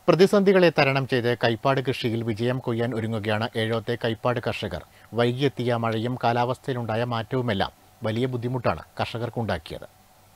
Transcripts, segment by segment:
പ്രതിസന്ധികളെ തരണം ചെയ്ത് കൈപ്പാട് കൃഷിയിൽ വിജയം കൊയ്യാൻ ഒരുങ്ങുകയാണ് ഏഴോത്തെ കൈപ്പാട് കർഷകർ വൈകിയെത്തിയ മഴയും കാലാവസ്ഥയിലുണ്ടായ മാറ്റവുമെല്ലാം വലിയ ബുദ്ധിമുട്ടാണ് കർഷകർക്കുണ്ടാക്കിയത്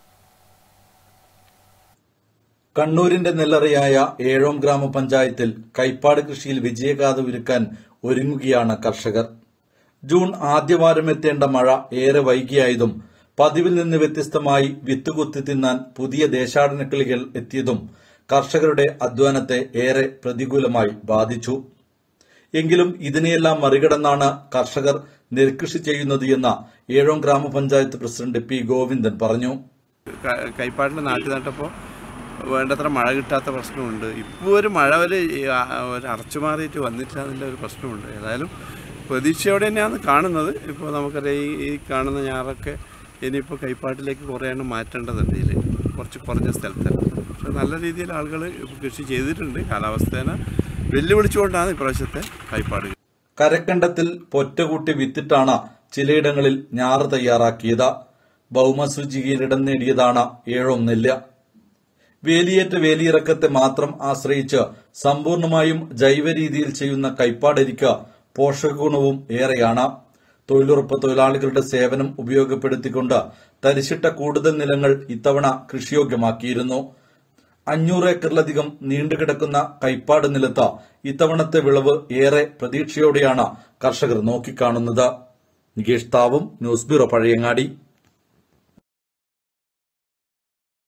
കണ്ണൂരിന്റെ നെല്ലറയായ ഏഴോം ഗ്രാമപഞ്ചായത്തിൽ കൈപ്പാട് കൃഷിയിൽ വിജയഗാഥ ഒരുക്കാൻ ഒരുങ്ങുകയാണ് കർഷകർ ജൂൺ ആദ്യവാരം എത്തേണ്ട മഴ ഏറെ വൈകിയായതും പതിവിൽ നിന്ന് വ്യത്യസ്തമായി വിത്തുകുത്തി തിന്നാൻ പുതിയ ദേശാടനക്കിളികൾ എത്തിയതും കർഷകരുടെ അധ്വാനത്തെ ഏറെ പ്രതികൂലമായി ബാധിച്ചു എങ്കിലും ഇതിനെയെല്ലാം മറികടന്നാണ് കർഷകർ നെൽകൃഷി ചെയ്യുന്നത് എന്ന ഏഴോം ഗ്രാമപഞ്ചായത്ത് പ്രസിഡന്റ് പി ഗോവിന്ദൻ പറഞ്ഞു ക- കൈപ്പാട്ടിൽ നാട്ടി നട്ടപ്പോൾ വേണ്ടത്ര മഴ കിട്ടാത്ത പ്രശ്നമുണ്ട് ഇപ്പോൾ ഒരു മഴ ഒരു ഈ ആ- ഒരു അറച്ചു മാറിയിട്ട് വന്നിട്ടില്ല എന്നുള്ള ഒരു പ്രശ്നമുണ്ട് ഏതായാലും പ്രതീക്ഷയോടെ തന്നെയാണ് കാണുന്നത് ഇപ്പോൾ നമുക്കറിയാം ഈ ഈ കാണുന്ന ഞാറൊക്കെ ഇനിയിപ്പോൾ കൈപ്പാട്ടിലേക്ക് കുറേയാണ് മാറ്റേണ്ടതുണ്ട് ഇതിൽ കുറച്ച് കുറഞ്ഞ സ്ഥലത്ത് പക്ഷെ നല്ല രീതിയിൽ ആളുകൾ കൃഷി ചെയ്തിട്ടുണ്ട് കാലാവസ്ഥേനെ വെല്ലുവിളിച്ചുകൊണ്ടാണ് ഇപ്രാവശ്യത്തെ കൈപ്പാട് കരക്കണ്ടത്തിൽ പൊറ്റകൂട്ടി വിത്തിട്ടാണ് ചിലയിടങ്ങളിൽ ഞാറ് തയ്യാറാക്കിയത് ഭൗമസൂചികയിലിടം നേടിയതാണ് ഏഴോം നെല്ല് വേലിയേറ്റ വേലിയിറക്കത്തെ മാത്രം ആശ്രയിച്ച് സമ്പൂർണമായും ജൈവ രീതിയിൽ ചെയ്യുന്ന കൈപ്പാടരിക്ക് പോഷകഗുണവും ഏറെയാണ് തൊഴിലുറപ്പ് തൊഴിലാളികളുടെ സേവനം ഉപയോഗപ്പെടുത്തിക്കൊണ്ട് തരിശിട്ട കൂടുതൽ നിലങ്ങൾ ഇത്തവണ കൃഷിയോഗ്യമാക്കിയിരുന്നു അഞ്ഞൂറ് ഏക്കറിലധികം നീണ്ടുകിടക്കുന്ന കൈപ്പാട് നിലത്ത് ഇത്തവണത്തെ വിളവ് ഏറെ പ്രതീക്ഷയോടെയാണ് കർഷകർ നോക്കിക്കാണുന്നത് നികേഷ് താവും ന്യൂസ് ബ്യൂറോ പഴയങ്ങാടി